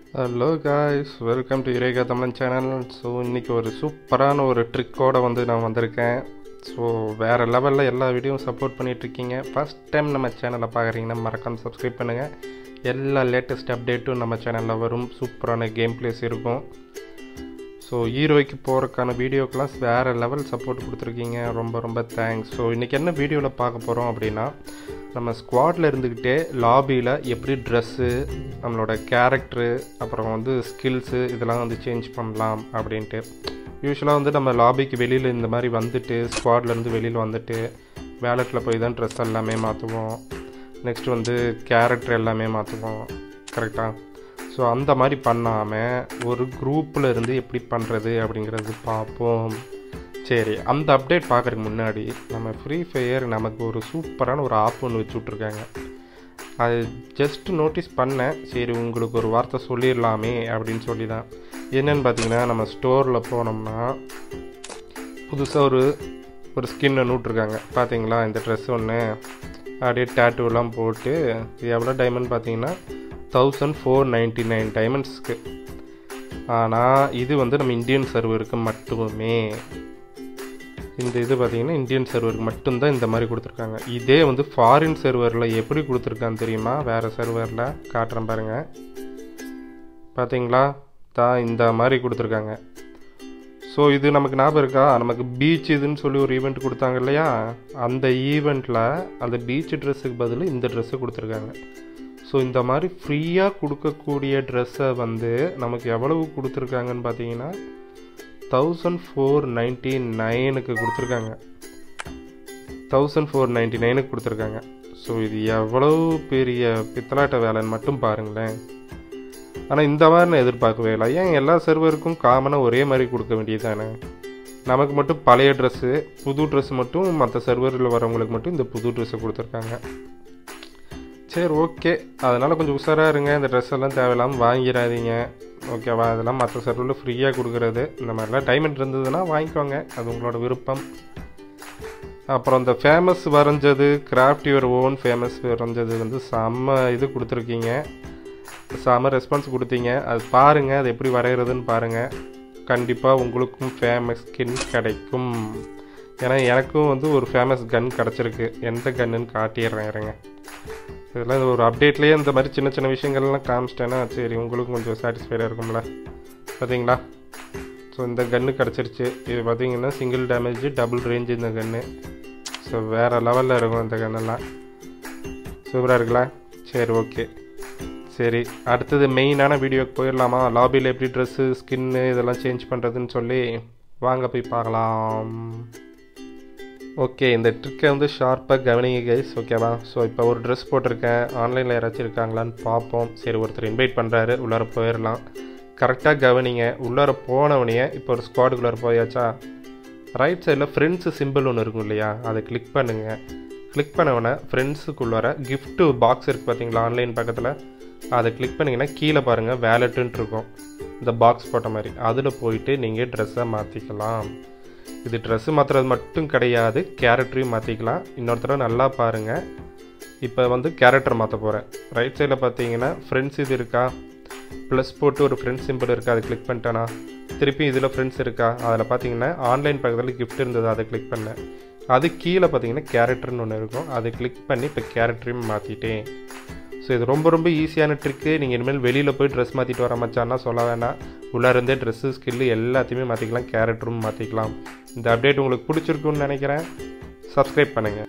hello guys welcome to Rekha Tamizhan channel so இன்றைக்கி ஒரு சூப்பரான ஒரு ட்ரிக்கோடு வந்து நான் வந்திருக்கேன் ஸோ வேறு லெவலில் எல்லா வீடியோவும் சப்போர்ட் பண்ணிகிட்ருக்கீங்க ஃபஸ்ட் டைம் நம்ம சேனலை பார்க்குறீங்கன்னா மறக்காம சப்ஸ்கிரைப் பண்ணுங்கள் எல்லா லேட்டஸ்ட் அப்டேட்டும் நம்ம சேனலில் வரும் சூப்பரான கேம் பிளேஸ் இருக்கும் ஸோ ஹீரோய்க்கு போகிறதுக்கான வீடியோக்கெலாம் வேறு லெவல் சப்போர்ட் கொடுத்துருக்கீங்க ரொம்ப ரொம்ப தேங்க்ஸ் ஸோ இன்றைக்கி என்ன வீடியோவில் பார்க்க போகிறோம் அப்படின்னா நம்ம ஸ்குவாடில் இருந்துக்கிட்டே லாபியில் எப்படி ட்ரெஸ்ஸு நம்மளோட கேரக்டரு அப்புறம் வந்து ஸ்கில்ஸு இதெல்லாம் வந்து சேஞ்ச் பண்ணலாம் அப்படின்ட்டு யூஸ்வலாக வந்து நம்ம லாபிக்கு வெளியில் இந்த மாதிரி வந்துட்டு ஸ்குவாட்லேருந்து வெளியில் வந்துட்டு வேலெட்டில் போய் தான் ட்ரெஸ் எல்லாமே மாற்றுவோம் நெக்ஸ்ட் வந்து கேரக்டர் எல்லாமே மாற்றுவோம் கரெக்டாக ஸோ அந்த மாதிரி பண்ணாமல் ஒரு குரூப்பில் இருந்து எப்படி பண்ணுறது அப்படிங்கிறது பார்ப்போம் சரி அந்த அப்டேட் பார்க்குறதுக்கு முன்னாடி நம்ம ஃப்ரீ ஃபயர் நமக்கு ஒரு சூப்பரான ஒரு ஆப் ஒன்று வச்சு விட்ருக்காங்க அது ஜஸ்ட் நோட்டீஸ் பண்ணேன் சரி உங்களுக்கு ஒரு வார்த்தை சொல்லிடலாமே அப்படின்னு சொல்லி தான் என்னென்னு பார்த்தீங்கன்னா நம்ம ஸ்டோரில் போனோம்னா புதுசாக ஒரு ஒரு ஸ்கின் ஒன்று விட்ருக்காங்க பார்த்தீங்களா இந்த ட்ரெஸ் ஒன்று அப்படியே டேட்டூலாம் போட்டு இது எவ்வளோ டைமண்ட் பார்த்தீங்கன்னா தௌசண்ட் ஃபோர் நைன்ட்டி நைன் டைமண்ட்ஸ்க்கு ஆனால் இது வந்து நம்ம இந்தியன் சர்வருக்கு மட்டுமே இந்த இது பார்த்தீங்கன்னா இந்தியன் சர்வருக்கு மட்டும்தான் இந்த மாதிரி கொடுத்துருக்காங்க இதே வந்து ஃபாரின் சர்வரில் எப்படி கொடுத்துருக்கான்னு தெரியுமா வேறு சர்வரில் காட்டுறேன் பாருங்கள் பார்த்தீங்களா தான் இந்த மாதிரி கொடுத்துருக்காங்க ஸோ இது நமக்கு ஞாபகம் இருக்கா நமக்கு பீச் இதுன்னு சொல்லி ஒரு ஈவெண்ட் கொடுத்தாங்க இல்லையா அந்த ஈவெண்ட்டில் அந்த பீச் ட்ரெஸ்ஸுக்கு பதில் இந்த ட்ரெஸ்ஸை கொடுத்துருக்காங்க ஸோ இந்த மாதிரி ஃப்ரீயாக கொடுக்கக்கூடிய ட்ரெஸ்ஸை வந்து நமக்கு எவ்வளவு கொடுத்துருக்காங்கன்னு பார்த்தீங்கன்னா தௌசண்ட் ஃபோர் நைன்ட்டி நைனுக்கு கொடுத்துருக்காங்க தௌசண்ட் ஃபோர் நைன்ட்டி நைனுக்கு கொடுத்துருக்காங்க ஸோ இது எவ்வளோ பெரிய பித்தலாட்ட வேலைன்னு மட்டும் பாருங்களேன் ஆனால் இந்த மாதிரி நான் எதிர்பார்க்கவே இல்லை ஏன் எல்லா சர்வருக்கும் காமனாக ஒரே மாதிரி கொடுக்க வேண்டியது தானே நமக்கு மட்டும் பழைய ட்ரெஸ்ஸு புது ட்ரெஸ் மட்டும் மற்ற சர்வரில் வரவங்களுக்கு மட்டும் இந்த புது ட்ரெஸ்ஸை கொடுத்துருக்காங்க சரி ஓகே அதனால் கொஞ்சம் உஷாராக இருங்க இந்த ட்ரெஸ் எல்லாம் தேவையில்லாமல் வாங்கிடாதீங்க ஓகேவா அதெல்லாம் மற்ற சர்வரில் ஃப்ரீயாக கொடுக்குறது இந்த மாதிரிலாம் டைமண்ட் இருந்ததுன்னா வாங்கிக்கோங்க அது உங்களோட விருப்பம் அப்புறம் இந்த ஃபேமஸ் வரைஞ்சது கிராஃப்ட் யுவர் ஓன் ஃபேமஸ் வரைஞ்சது வந்து செம்ம இது கொடுத்துருக்கீங்க செம்ம ரெஸ்பான்ஸ் கொடுத்தீங்க அது பாருங்கள் அது எப்படி வரைகிறதுன்னு பாருங்கள் கண்டிப்பாக உங்களுக்கும் ஃபேமஸ் ஸ்கின் கிடைக்கும் ஏன்னா எனக்கும் வந்து ஒரு ஃபேமஸ் கன் கிடச்சிருக்கு எந்த கன்னுன்னு காட்டிடுறேன் இருங்க இதெல்லாம் ஒரு அப்டேட்லேயே இந்த மாதிரி சின்ன சின்ன விஷயங்கள்லாம் காமிச்சிட்டேன்னா சரி உங்களுக்கும் கொஞ்சம் சாட்டிஸ்ஃபைடாக இருக்கும்ல பார்த்தீங்களா ஸோ இந்த கன்று கிடச்சிருச்சு இது பார்த்தீங்கன்னா சிங்கிள் டேமேஜ் டபுள் ரேஞ்சு இந்த கன்று ஸோ வேறு லெவலில் இருக்கும் இந்த கன்னெல்லாம் சூப்பராக இருக்குல்ல சரி ஓகே சரி அடுத்தது மெயினான வீடியோக்கு போயிடலாமா லாபியில் எப்படி ட்ரெஸ்ஸு ஸ்கின்னு இதெல்லாம் சேஞ்ச் பண்ணுறதுன்னு சொல்லி வாங்க போய் பார்க்கலாம் ஓகே இந்த ட்ரிக்கை வந்து ஷார்ப்பாக கவனிங்க கைஸ் ஓகேவா ஸோ இப்போ ஒரு ட்ரெஸ் போட்டிருக்கேன் ஆன்லைனில் யாராச்சும் இருக்காங்களான்னு பார்ப்போம் சரி ஒருத்தர் இன்வைட் பண்ணுறாரு உள்ளார போயிடலாம் கரெக்டாக கவனிங்க உள்ளார போனவனையே இப்போ ஒரு ஸ்குவாடுக்குள்ளார போயாச்சா ரைட் சைடில் ஃப்ரெண்ட்ஸு சிம்பிள் ஒன்று இருக்கும் இல்லையா அதை கிளிக் பண்ணுங்கள் கிளிக் பண்ணவொடனே ஃப்ரெண்ட்ஸுக்குள்ளார கிஃப்ட்டு பாக்ஸ் இருக்குது பார்த்தீங்களா ஆன்லைன் பக்கத்தில் அதை கிளிக் பண்ணிங்கன்னா கீழே பாருங்கள் வேலெட்டுன்ட்டு இருக்கும் இந்த பாக்ஸ் போட்ட மாதிரி அதில் போயிட்டு நீங்கள் ட்ரெஸ்ஸை மாற்றிக்கலாம் இது ட்ரெஸ்ஸு மாற்றுறது மட்டும் கிடையாது கேரக்டரையும் மாற்றிக்கலாம் இன்னொருத்தர நல்லா பாருங்கள் இப்போ வந்து கேரக்டர் மாற்ற போகிறேன் ரைட் சைடில் பார்த்தீங்கன்னா ஃப்ரெண்ட்ஸ் இது இருக்கா ப்ளஸ் போட்டு ஒரு ஃப்ரெண்ட்ஸ் சிம்பிள் இருக்கா அதை கிளிக் பண்ணிட்டேனா திருப்பி இதில் ஃப்ரெண்ட்ஸ் இருக்கா அதில் பார்த்தீங்கன்னா ஆன்லைன் பக்கத்தில் கிஃப்ட் இருந்தது அதை கிளிக் பண்ணேன் அது கீழே பார்த்தீங்கன்னா கேரக்டர்னு ஒன்று இருக்கும் அதை கிளிக் பண்ணி இப்போ கேரக்டரையும் மாற்றிட்டேன் ஸோ இது ரொம்ப ரொம்ப ஈஸியான ட்ரிக்கு நீங்கள் இனிமேல் வெளியில் போய் ட்ரெஸ் மாற்றிட்டு வர மச்சான்னா சொல்ல வேணாம் உள்ளே இருந்தே ட்ரெஸ்ஸு ஸ்கில்லு எல்லாத்தையுமே மாற்றிக்கலாம் கேரக்டரும் மாற்றிக்கலாம் இந்த அப்டேட் உங்களுக்கு பிடிச்சிருக்குன்னு நினைக்கிறேன் சப்ஸ்கிரைப் பண்ணுங்கள்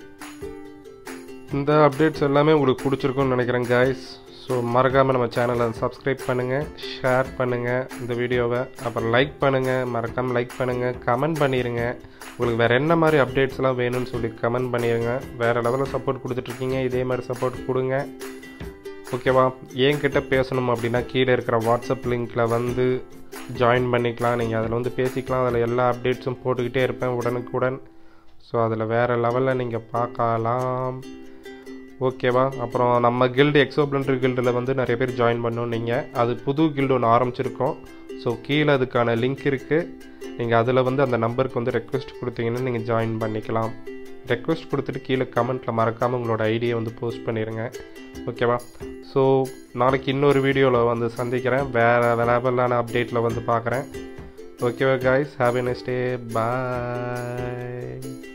இந்த அப்டேட்ஸ் எல்லாமே உங்களுக்கு பிடிச்சிருக்குன்னு நினைக்கிறேன் காய்ஸ் ஸோ மறக்காமல் நம்ம சேனலை சப்ஸ்கிரைப் பண்ணுங்கள் ஷேர் பண்ணுங்கள் இந்த வீடியோவை அப்புறம் லைக் பண்ணுங்கள் மறக்காமல் லைக் பண்ணுங்கள் கமெண்ட் பண்ணிடுங்க உங்களுக்கு வேறு என்ன மாதிரி அப்டேட்ஸ்லாம் வேணும்னு சொல்லி கமெண்ட் பண்ணிடுங்க வேறு லெவலில் சப்போர்ட் கொடுத்துட்ருக்கீங்க இதே மாதிரி சப்போர்ட் கொடுங்க ஓகேவா என்கிட்ட பேசணும் அப்படின்னா கீழே இருக்கிற வாட்ஸ்அப் லிங்க்கில் வந்து ஜாயின் பண்ணிக்கலாம் நீங்கள் அதில் வந்து பேசிக்கலாம் அதில் எல்லா அப்டேட்ஸும் போட்டுக்கிட்டே இருப்பேன் உடனுக்குடன் ஸோ அதில் வேறு லெவலில் நீங்கள் பார்க்கலாம் ஓகேவா அப்புறம் நம்ம கில்டு எக்ஸோப்ளண்ட்ரி கில்டில் வந்து நிறைய பேர் ஜாயின் பண்ணணும் நீங்கள் அது புது கில்டு ஒன்று ஆரம்பிச்சிருக்கோம் ஸோ கீழே அதுக்கான லிங்க் இருக்குது நீங்கள் அதில் வந்து அந்த நம்பருக்கு வந்து ரெக்வெஸ்ட் கொடுத்தீங்கன்னா நீங்கள் ஜாயின் பண்ணிக்கலாம் ரெக்வஸ்ட் கொடுத்துட்டு கீழே கமெண்ட்டில் மறக்காமல் உங்களோட ஐடியை வந்து போஸ்ட் பண்ணிடுங்க ஓகேவா ஸோ நாளைக்கு இன்னொரு வீடியோவில் வந்து சந்திக்கிறேன் வேறு லெவலான அப்டேட்டில் வந்து பார்க்குறேன் ஓகேவா guys have a next day bye